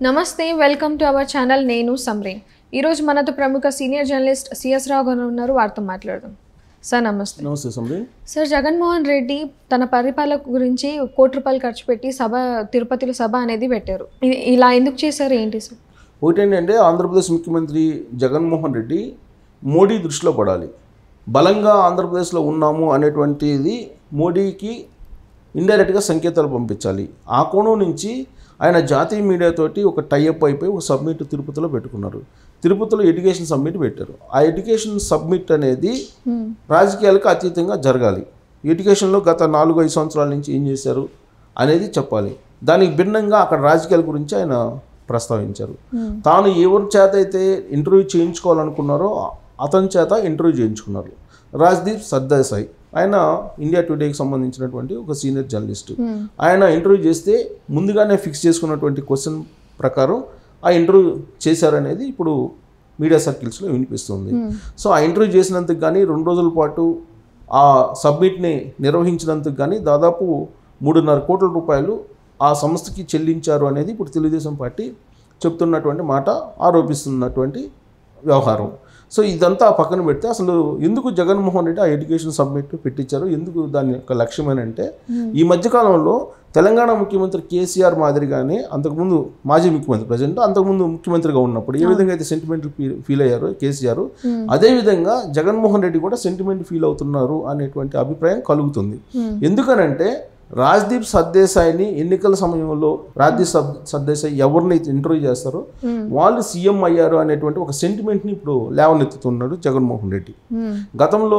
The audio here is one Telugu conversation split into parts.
నమస్తే వెల్కమ్ టు అవర్ ఛానల్ నేను సమ్రీన్ ఈరోజు మనతో ప్రముఖ సీనియర్ జర్నలిస్ట్ సిఎస్ రావు గారు ఉన్నారు వారితో మాట్లాడదాం సార్ నమస్తే నమస్తే సమరి సార్ జగన్మోహన్ రెడ్డి తన పరిపాలన గురించి కోటి రూపాయలు ఖర్చు పెట్టి సభ తిరుపతిలో సభ అనేది పెట్టారు ఇది ఇలా ఎందుకు చేశారు ఏంటి సార్ ఒకటి ఏంటంటే ఆంధ్రప్రదేశ్ ముఖ్యమంత్రి జగన్మోహన్ రెడ్డి మోడీ దృష్టిలో పడాలి బలంగా ఆంధ్రప్రదేశ్లో ఉన్నాము అనేటువంటిది మోడీకి ఇండైరెక్ట్గా సంకేతాలు పంపించాలి ఆ కోణం నుంచి ఆయన జాతీయ మీడియాతోటి ఒక టైఅప్ అయిపోయి ఒక సబ్మిట్ తిరుపతిలో పెట్టుకున్నారు తిరుపతిలో ఎడ్యుకేషన్ సబ్మిట్ పెట్టారు ఆ ఎడ్యుకేషన్ సబ్మిట్ అనేది రాజకీయాలకు అతీతంగా జరగాలి ఎడ్యుకేషన్లో గత నాలుగు ఐదు సంవత్సరాల నుంచి ఏం చేశారు అనేది చెప్పాలి దానికి భిన్నంగా అక్కడ రాజకీయాల గురించి ఆయన ప్రస్తావించారు తాను ఎవరి చేత అయితే ఇంటర్వ్యూ చేయించుకోవాలనుకున్నారో అతని చేత ఇంటర్వ్యూ చేయించుకున్నారు రాజ్దీప్ సర్దేశాయ్ ఆయన ఇండియా టుడేకి సంబంధించినటువంటి ఒక సీనియర్ జర్నలిస్ట్ ఆయన ఇంటర్వ్యూ చేస్తే ముందుగానే ఫిక్స్ చేసుకున్నటువంటి క్వశ్చన్ ప్రకారం ఆ ఇంటర్వ్యూ చేశారనేది ఇప్పుడు మీడియా సర్కిల్స్లో వినిపిస్తుంది సో ఆ ఇంటర్వ్యూ చేసినందుకు కానీ రెండు రోజుల పాటు ఆ సబ్మిట్ని నిర్వహించినందుకు కానీ దాదాపు మూడున్నర కోట్ల రూపాయలు ఆ సంస్థకి చెల్లించారు అనేది ఇప్పుడు తెలుగుదేశం పార్టీ చెప్తున్నటువంటి మాట ఆరోపిస్తున్నటువంటి వ్యవహారం సో ఇదంతా పక్కన పెడితే అసలు ఎందుకు జగన్మోహన్ రెడ్డి ఆ ఎడ్యుకేషన్ సబ్మిట్ పెట్టించారు ఎందుకు దాని యొక్క లక్ష్యం అని అంటే ఈ మధ్యకాలంలో తెలంగాణ ముఖ్యమంత్రి కేసీఆర్ మాదిరిగానే అంతకుముందు మాజీ ముఖ్యమంత్రి ప్రజెంట్ అంతకుముందు ముఖ్యమంత్రిగా ఉన్నప్పుడు ఏ విధంగా అయితే సెంటిమెంట్ ఫీల్ అయ్యారో కేసీఆర్ అదేవిధంగా జగన్మోహన్ రెడ్డి కూడా సెంటిమెంట్ ఫీల్ అవుతున్నారు అనేటువంటి అభిప్రాయం కలుగుతుంది ఎందుకనంటే రాజ్దీప్ సర్దేశాయిని ఎన్నికల సమయంలో రాజ్దీప్ సబ్- సర్దేశాయి ఎవరిని ఇంటర్వ్యూ చేస్తారో వాళ్ళు సీఎం అయ్యారు అనేటువంటి ఒక సెంటిమెంట్ని ఇప్పుడు లేవనెత్తుతున్నాడు జగన్మోహన్ రెడ్డి గతంలో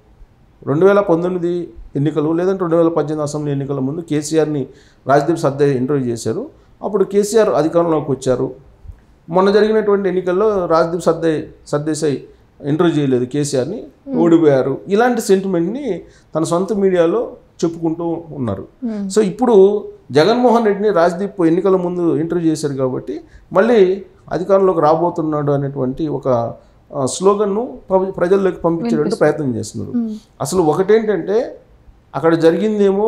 రెండు వేల పంతొమ్మిది ఎన్నికలు లేదంటే రెండు వేల పద్దెనిమిది అసెంబ్లీ ఎన్నికల ముందు కేసీఆర్ని రాజ్దీప్ సర్దే ఇంటర్వ్యూ చేశారు అప్పుడు కేసీఆర్ అధికారంలోకి వచ్చారు మొన్న జరిగినటువంటి ఎన్నికల్లో రాజ్దీప్ సర్దే సర్దేశాయి ఇంటర్వ్యూ చేయలేదు కేసీఆర్ని ఓడిపోయారు ఇలాంటి సెంటిమెంట్ని తన సొంత మీడియాలో చెప్పుకుంటూ ఉన్నారు సో ఇప్పుడు జగన్మోహన్ రెడ్డిని రాజ్దీప్ ఎన్నికల ముందు ఇంటర్వ్యూ చేశారు కాబట్టి మళ్ళీ అధికారంలోకి రాబోతున్నాడు అనేటువంటి ఒక ఆ, స్లోగన్ను ప్ర- ప్రజల్లోకి పంపించేటువంటి ప్రయత్నం చేస్తున్నారు అసలు ఒకటేంటంటే అక్కడ జరిగిందేమో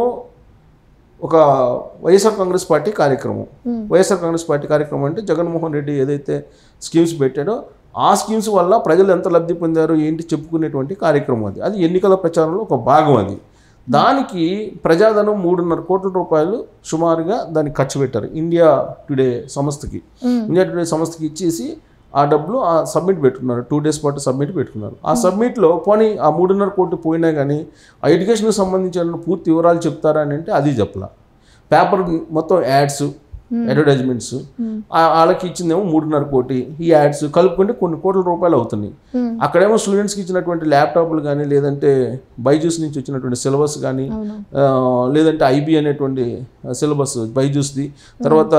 ఒక వైఎస్ఆర్ కాంగ్రెస్ పార్టీ కార్యక్రమం వైఎస్ఆర్ కాంగ్రెస్ పార్టీ కార్యక్రమం అంటే జగన్మోహన్ రెడ్డి ఏదైతే స్కీమ్స్ పెట్టాడో ఆ స్కీమ్స్ వల్ల ప్రజలు ఎంత లబ్ధి పొందారు ఏంటి చెప్పుకునేటువంటి కార్యక్రమం అది అది ఎన్నికల ప్రచారంలో ఒక భాగం అది దానికి ప్రజాధనం మూడున్నర కోట్ల రూపాయలు సుమారుగా దానికి ఖర్చు పెట్టారు ఇండియా టుడే సంస్థకి ఇండియా టుడే సంస్థకి ఇచ్చేసి ఆ డబ్బులు ఆ సబ్మిట్ పెట్టుకున్నారు టూ డేస్ పాటు సబ్మిట్ పెట్టుకున్నారు ఆ సబ్మిట్లో పోనీ ఆ మూడున్నర కోట్లు పోయినా కానీ ఆ ఎడ్యుకేషన్కి సంబంధించిన పూర్తి వివరాలు చెప్తారా అని అంటే అది చెప్పలా పేపర్ మొత్తం యాడ్స్ అడ్వర్టైజ్మెంట్స్ వాళ్ళకి ఇచ్చిందేమో మూడున్నర కోటి ఈ యాడ్స్ కలుపుకుంటే కొన్ని కోట్ల రూపాయలు అవుతున్నాయి అక్కడేమో స్టూడెంట్స్కి ఇచ్చినటువంటి ల్యాప్టాప్లు కానీ లేదంటే బైజూస్ నుంచి వచ్చినటువంటి సిలబస్ కానీ ఆ, లేదంటే ఐబీ అనేటువంటి సిలబస్ బైజూస్ది తర్వాత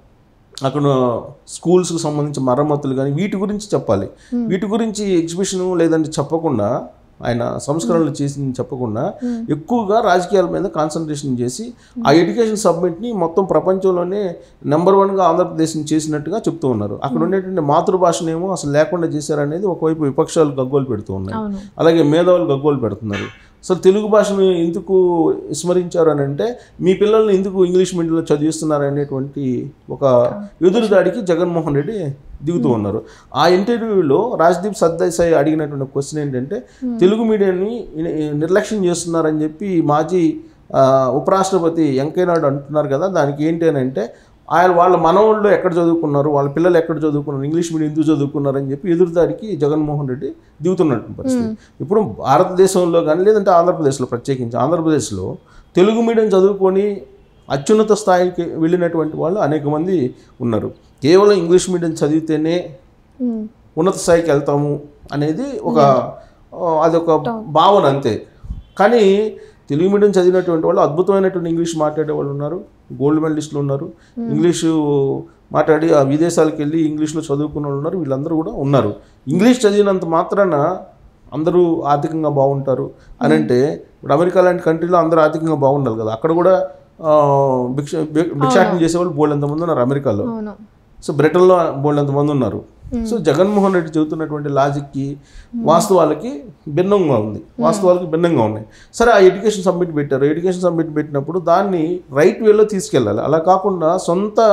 అక్కడ స్కూల్స్కి సంబంధించిన మరమ్మతులు కానీ వీటి గురించి చెప్పాలి వీటి గురించి ఎగ్జిబిషన్ లేదంటే చెప్పకుండా ఆయన సంస్కరణలు చేసి చెప్పకుండా ఎక్కువగా రాజకీయాల మీద కాన్సన్ట్రేషన్ చేసి ఆ ఎడ్యుకేషన్ సబ్మిట్ని మొత్తం ప్రపంచంలోనే నెంబర్ వన్గా ఆంధ్రప్రదేశ్ని చేసినట్టుగా చెప్తూ ఉన్నారు అక్కడ ఉండేటువంటి మాతృభాషనేమో అసలు లేకుండా చేశారనేది ఒకవైపు విపక్షాలు గగ్గోలు పెడుతూ ఉన్నాయి అవును అలాగే మేధావులు గగ్గోలు పెడుతున్నారు అసలు తెలుగు భాషను ఎందుకు విస్మరించారు అని అంటే మీ పిల్లల్ని ఎందుకు ఇంగ్లీష్ మీడియంలో చదివిస్తున్నారు అనేటువంటి ఒక ఎదురుదాడికి జగన్మోహన్ రెడ్డి దిగుతూ ఉన్నారు ఆ ఇంటర్వ్యూలో రాజ్దీప్ సర్దేశాయి అడిగినటువంటి క్వశ్చన్ ఏంటంటే తెలుగు మీడియాన్ని నిర్లక్ష్యం చేస్తున్నారని చెప్పి మాజీ ఆ, ఉపరాష్ట్రపతి వెంకయ్యనాయుడు అంటున్నారు కదా దానికి ఏంటి అని అంటే ఆయన వాళ్ళ మనవాళ్ళు ఎక్కడ చదువుకున్నారు వాళ్ళ పిల్లలు ఎక్కడ చదువుకున్నారు ఇంగ్లీష్ మీడియం ఎందుకు చదువుకున్నారు అని చెప్పి ఎదురుదాడికి జగన్మోహన్ రెడ్డి దిగుతున్నటువంటి పరిస్థితి ఇప్పుడు భారతదేశంలో కానీ లేదంటే ఆంధ్రప్రదేశ్లో ప్రత్యేకించి ఆంధ్రప్రదేశ్లో తెలుగు మీడియం చదువుకొని అత్యున్నత స్థాయికి వెళ్ళినటువంటి వాళ్ళు అనేక మంది ఉన్నారు కేవలం ఇంగ్లీష్ మీడియం చదివితేనే ఉమ్. ఉన్నత స్థాయికి వెళ్తాము అనేది ఒక ఆ, అదొక భావన అంతే కానీ తెలుగు మీడియం చదివినటువంటి వాళ్ళు అద్భుతమైనటువంటి ఇంగ్లీష్ మాట్లాడే వాళ్ళు ఉన్నారు గోల్డ్ మెడలిస్టులు ఉన్నారు ఇంగ్లీషు మాట్లాడి ఆ విదేశాలకు వెళ్ళి ఇంగ్లీష్లో చదువుకున్న వాళ్ళు ఉన్నారు వీళ్ళందరూ కూడా ఉన్నారు ఇంగ్లీష్ చదివినంత మాత్రాన అందరూ ఆర్థికంగా బాగుంటారు అని అంటే ఇప్పుడు అమెరికా లాంటి కంట్రీలో అందరూ ఆర్థికంగా బాగుండాలి కదా అక్కడ కూడా ఆ, భిక్ష భి- భిక్షాటన చేసేవాళ్ళు బోల్డ్ ఎంతమంది ఉన్నారు అమెరికాలో అవును సో బ్రిటన్లో బోల్డ్ ఎంతమంది ఉన్నారు సో జగన్మోహన్ రెడ్డి చెబుతున్నటువంటి లాజిక్కి వాస్తవాలకి భిన్నంగా ఉంది వాస్తవాలకి భిన్నంగా ఉన్నాయి సరే ఆ ఎడ్యుకేషన్ సబ్మిట్ పెట్టారు ఎడ్యుకేషన్ సబ్మిట్ పెట్టినప్పుడు దాన్ని రైట్ వేలో తీసుకెళ్ళాలి అలా కాకుండా సొంత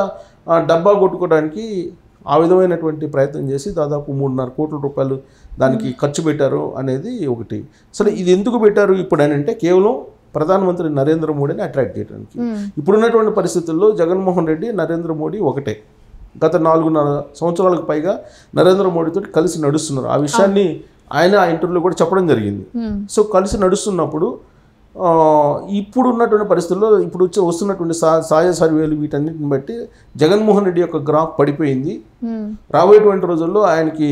ఆ, డబ్బా కొట్టుకోవడానికి ఆ విధమైనటువంటి ప్రయత్నం చేసి దాదాపు మూడున్నర కోట్ల రూపాయలు దానికి ఖర్చు పెట్టారు అనేది ఒకటి సరే ఇది ఎందుకు పెట్టారు ఇప్పుడు అని అంటే కేవలం ప్రధానమంత్రి నరేంద్ర మోడీని అట్రాక్ట్ చేయడానికి మ్మ్. ఇప్పుడున్నటువంటి పరిస్థితుల్లో జగన్మోహన్ రెడ్డి నరేంద్ర మోడీ ఒకటే గత నాలుగున్నర సంవత్సరాలకు పైగా నరేంద్ర మోడీతో కలిసి నడుస్తున్నారు ఆ విషయాన్ని ఆయన ఆ ఇంటర్వ్యూలో కూడా చెప్పడం జరిగింది మ్మ్. సో కలిసి నడుస్తున్నప్పుడు ఆ, ఇప్పుడు ఉన్నటువంటి పరిస్థితుల్లో ఇప్పుడు వచ్చే వస్తున్నటువంటి సా సాయ సర్వేలు వీటన్నిటిని బట్టి జగన్మోహన్ రెడ్డి యొక్క గ్రాఫ్ పడిపోయింది మ్మ్. రాబోయేటువంటి రోజుల్లో ఆయనకి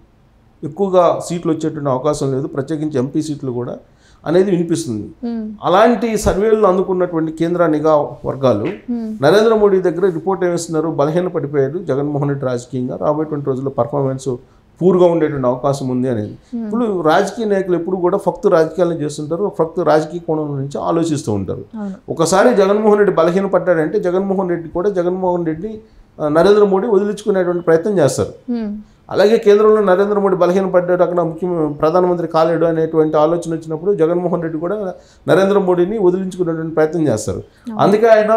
ఎక్కువగా సీట్లు వచ్చేటువంటి అవకాశం లేదు ప్రత్యేకించి ఎంపీ సీట్లు కూడా అనేది వినిపిస్తుంది మ్మ్. అలాంటి సర్వేలను అందుకున్నటువంటి కేంద్ర నిఘా వర్గాలు మ్మ్. నరేంద్ర మోడీ దగ్గర రిపోర్ట్ ఏమిస్తున్నారు బలహీన పడిపోయాడు జగన్మోహన్ రెడ్డి రాజకీయంగా రాబోయేటువంటి రోజుల్లో పర్ఫార్మెన్స్ పూర్గా ఉండేటువంటి అవకాశం ఉంది అనేది ఇప్పుడు రాజకీయ నాయకులు ఎప్పుడు కూడా ఫక్తు రాజకీయాలను చేస్తుంటారు ఫక్తు రాజకీయ కోణం నుంచి ఆలోచిస్తూ ఉంటారు అవును ఒకసారి జగన్మోహన్ రెడ్డి బలహీన పడ్డాడంటే జగన్మోహన్ రెడ్డి కూడా జగన్మోహన్ రెడ్డి ఆ, నరేంద్ర మోడీ వదిలించుకునేటువంటి ప్రయత్నం చేస్తారు మ్మ్. అలాగే కేంద్రంలో నరేంద్ర మోడీ బలహీన పడ్డాడు అక్కడ ముఖ్య ప్రధానమంత్రి కాలేడు అనేటువంటి ఆలోచన వచ్చినప్పుడు జగన్మోహన్ రెడ్డి కూడా నరేంద్ర మోడీని వదిలించుకునేటువంటి ప్రయత్నం చేస్తారు అందుకే ఆయన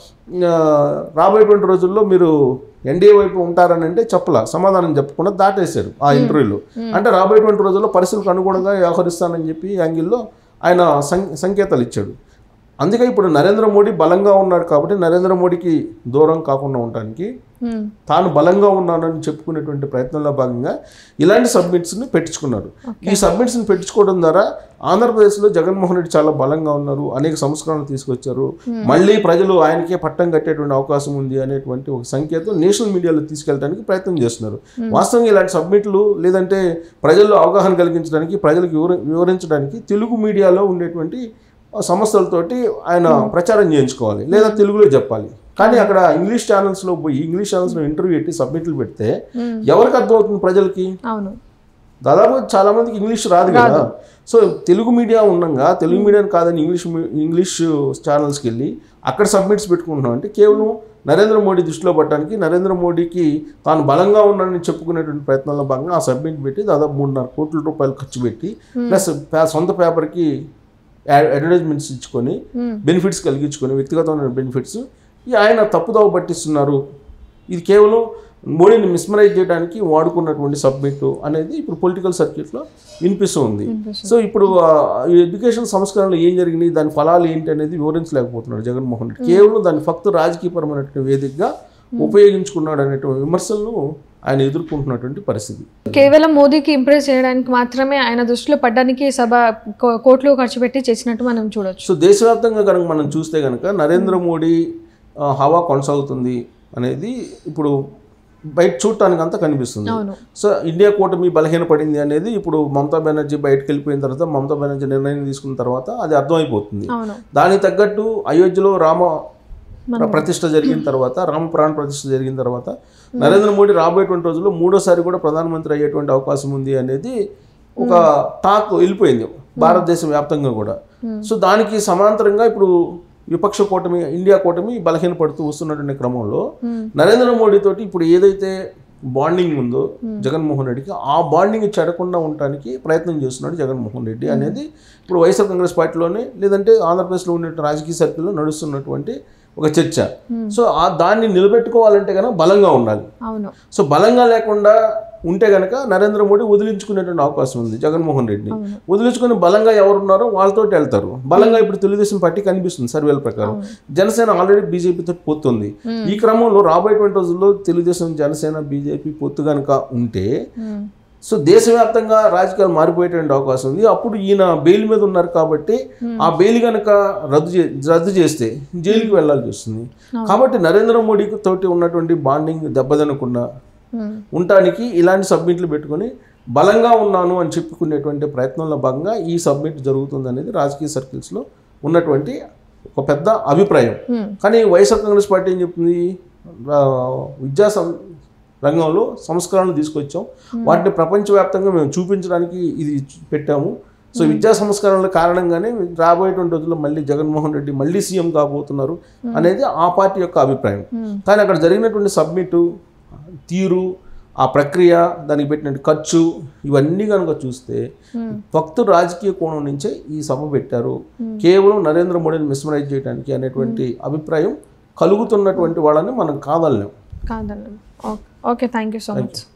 ఆ, రాబోయేటువంటి రోజుల్లో మీరు ఎన్డీఏ వైపు ఉంటారని అంటే చెప్పలా సమాధానం చెప్పకుండా దాటేశారు ఆ ఇంటర్వ్యూలో అంటే రాబోయేటువంటి రోజుల్లో పరిస్థితులకు అనుగుణంగా వ్యవహరిస్తానని చెప్పి ఈ యాంగిల్లో ఆయన సం- సంకేతాలు ఇచ్చాడు అందుకే ఇప్పుడు నరేంద్ర మోడీ బలంగా ఉన్నాడు కాబట్టి నరేంద్ర మోడీకి దూరం కాకుండా ఉండడానికి మ్మ్. తాను బలంగా ఉన్నానని చెప్పుకునేటువంటి ప్రయత్నంలో భాగంగా ఇలాంటి సబ్మిట్స్ని పెట్టించుకున్నారు ఈ సబ్మిట్స్ని పెట్టించుకోవడం ద్వారా ఆంధ్రప్రదేశ్లో జగన్మోహన్ రెడ్డి చాలా బలంగా ఉన్నారు అనేక సంస్కరణలు తీసుకొచ్చారు మళ్ళీ ప్రజలు ఆయనకే పట్టం కట్టేటువంటి అవకాశం ఉంది అనేటువంటి ఒక సంకేతం నేషనల్ మీడియాలో తీసుకెళ్ళడానికి ప్రయత్నం చేస్తున్నారు వాస్తవంగా ఇలాంటి సబ్మిట్లు లేదంటే ప్రజల్లో అవగాహన కలిగించడానికి ప్రజలకు వివర వివరించడానికి తెలుగు మీడియాలో ఉండేటువంటి సంస్థలతోటి ఆయన ప్రచారం చేయించుకోవాలి లేదా తెలుగులో చెప్పాలి కానీ అక్కడ ఇంగ్లీష్ ఛానల్స్లో పోయి ఇంగ్లీష్ ఛానల్స్లో ఇంటర్వ్యూ పెట్టి సబ్మిట్లు పెడితే మ్మ్. ఎవరికి అర్థమవుతుంది ప్రజలకి అవును దాదాపు చాలా మందికి ఇంగ్లీష్ రాదు కదా సో తెలుగు మీడియా ఉండగా తెలుగు మీడియం కాదని ఇంగ్లీష్ మీ- ఇంగ్లీష్ ఛానల్స్కి వెళ్ళి అక్కడ సబ్మిట్స్ పెట్టుకుంటున్నాం అంటే కేవలం నరేంద్ర మోడీ దృష్టిలో పట్టడానికి నరేంద్ర మోడీకి తాను బలంగా ఉన్నానని చెప్పుకునేటువంటి ప్రయత్నంలో భాగంగా ఆ సబ్మిట్ పెట్టి దాదాపు మూడున్నర కోట్ల రూపాయలు ఖర్చు పెట్టి ప్లస్ పే- సొంత పేపర్కి అడ్వర్టైజ్మెంట్స్ ఇచ్చుకొని మ్మ్. బెనిఫిట్స్ కలిగించుకొని వ్యక్తిగతమైన బెనిఫిట్స్ ఈ ఆయన తప్పుదోవ పట్టిస్తున్నారు ఇది కేవలం మోడీని మిస్మరైజ్ చేయడానికి వాడుకున్నటువంటి సబ్మిట్ అనేది ఇప్పుడు పొలిటికల్ సర్క్యూట్లో వినిపిస్తూ ఉంది వినిపిస్తుంది. సో ఇప్పుడు ఆ, ఈ ఎడ్యుకేషన్ సంస్కరణలు ఏం జరిగినాయి దాని ఫలాలు ఏంటి అనేది వివరించలేకపోతున్నాడు జగన్మోహన్ రెడ్డి కేవలం దాన్ని ఫక్తు రాజకీయపరమైనటువంటి వేదికగా ఉపయోగించుకున్నాడు అనేటువంటి విమర్శలను ఆయన ఎదుర్కొంటున్నటువంటి పరిస్థితి కేవలం మోదీకి ఇంప్రెస్ చేయడానికి మాత్రమే ఆయన దృష్టిలో పడ్డానికి సభ కో- కోట్లు ఖర్చు పెట్టి చేసినట్టు మనం చూడొచ్చు సో దేశవ్యాప్తంగా కనుక మనం చూస్తే కనుక నరేంద్ర మోడీ ఆ, హవా కొనసాగుతుంది అనేది ఇప్పుడు బయట చూడటానికి అంతా కనిపిస్తుంది అవును సో ఇండియా కూటమి బలహీనపడింది అనేది ఇప్పుడు మమతా బెనర్జీ బయటకు వెళ్ళిపోయిన తర్వాత మమతా బెనర్జీ నిర్ణయం తీసుకున్న తర్వాత అది అర్థమైపోతుంది అవును దానికి తగ్గట్టు అయోధ్యలో రామ మనం- ప్రతిష్ట జరిగిన తర్వాత రామ ప్రాణ ప్రతిష్ట జరిగిన తర్వాత నరేంద్ర మోడీ రాబోయేటువంటి రోజుల్లో మూడోసారి కూడా ప్రధానమంత్రి అయ్యేటువంటి అవకాశం ఉంది అనేది ఒక టాక్ వెళ్ళిపోయింది భారతదేశం వ్యాప్తంగా కూడా సో దానికి సమాంతరంగా ఇప్పుడు విపక్ష కూటమి ఇండియా కూటమి బలహీనపడుతూ వస్తున్నటువంటి క్రమంలో మ్మ్. నరేంద్ర మోడీ తోటి ఇప్పుడు ఏదైతే బాండింగ్ ఉందో జగన్మోహన్ రెడ్డికి ఆ బాండింగ్ చెడకుండా ఉండటానికి ప్రయత్నం చేస్తున్నాడు జగన్మోహన్ రెడ్డి అనేది ఇప్పుడు వైఎస్ఆర్ కాంగ్రెస్ పార్టీలోనే లేదంటే ఆంధ్రప్రదేశ్లో ఉండే రాజకీయ సర్కిల్లో నడుస్తున్నటువంటి ఒక చర్చ సో ఆ దాన్ని నిలబెట్టుకోవాలంటే కనుక బలంగా ఉండాలి అవును సో బలంగా లేకుండా ఉంటే కనుక నరేంద్ర మోడీ వదిలించుకునేటువంటి అవకాశం ఉంది జగన్మోహన్ రెడ్డిని అవును. వదిలించుకుని బలంగా ఎవరున్నారో వాళ్ళతో వెళ్తారు బలంగా ఇప్పుడు తెలుగుదేశం పార్టీ కనిపిస్తుంది సర్వేల ప్రకారం జనసేన ఆల్రెడీ బీజేపీతో పొత్తుంది ఈ క్రమంలో రాబోయేటువంటి రోజుల్లో తెలుగుదేశం జనసేన బీజేపీ పొత్తు కనుక ఉంటే మ్మ్. సో దేశవ్యాప్తంగా రాజకీయాలు మారిపోయేటువంటి అవకాశం ఉంది అప్పుడు ఈయన బెయిల్ మీద ఉన్నారు కాబట్టి ఆ బెయిల్ కనుక రద్దు చే రద్దు చేస్తే జైలుకి వెళ్ళాల్సి వస్తుంది కాబట్టి నరేంద్ర మోడీ తోటి ఉన్నటువంటి బాండింగ్ దెబ్బతినకుండా మ్మ్. ఉండటానికి ఇలాంటి సబ్మిట్లు పెట్టుకొని బలంగా ఉన్నాను అని చెప్పుకునేటువంటి ప్రయత్నంలో భాగంగా ఈ సబ్మిట్ జరుగుతుంది అనేది రాజకీయ సర్కిల్స్లో ఉన్నటువంటి ఒక పెద్ద అభిప్రాయం మ్మ్. కానీ వైఎస్ఆర్ కాంగ్రెస్ పార్టీ ఏం చెప్తుంది ఆ, విద్యా సం రంగంలో సంస్కరణలు తీసుకొచ్చాం వాటిని ప్రపంచవ్యాప్తంగా మేము చూపించడానికి ఇది పెట్టాము సో విద్యా సంస్కరణల కారణంగానే రాబోయేటువంటి రోజుల్లో మళ్ళీ జగన్మోహన్ రెడ్డి మళ్ళీ సీఎం కాబోతున్నారు అనేది ఆ పార్టీ యొక్క అభిప్రాయం మ్మ్. కానీ అక్కడ జరిగినటువంటి సబ్మిట్ తీరు ఆ ప్రక్రియ దానికి పెట్టిన ఖర్చు ఇవన్నీ కనుక చూస్తే మ్మ్. భక్తు రాజకీయ కోణం నుంచే ఈ సభ పెట్టారు కేవలం నరేంద్ర మోడీని మిస్మరైజ్ చేయడానికి అనేటువంటి అభిప్రాయం కలుగుతున్నటువంటి వాళ్ళని మనం కాదలేం కాదన్న okay okay thank you so much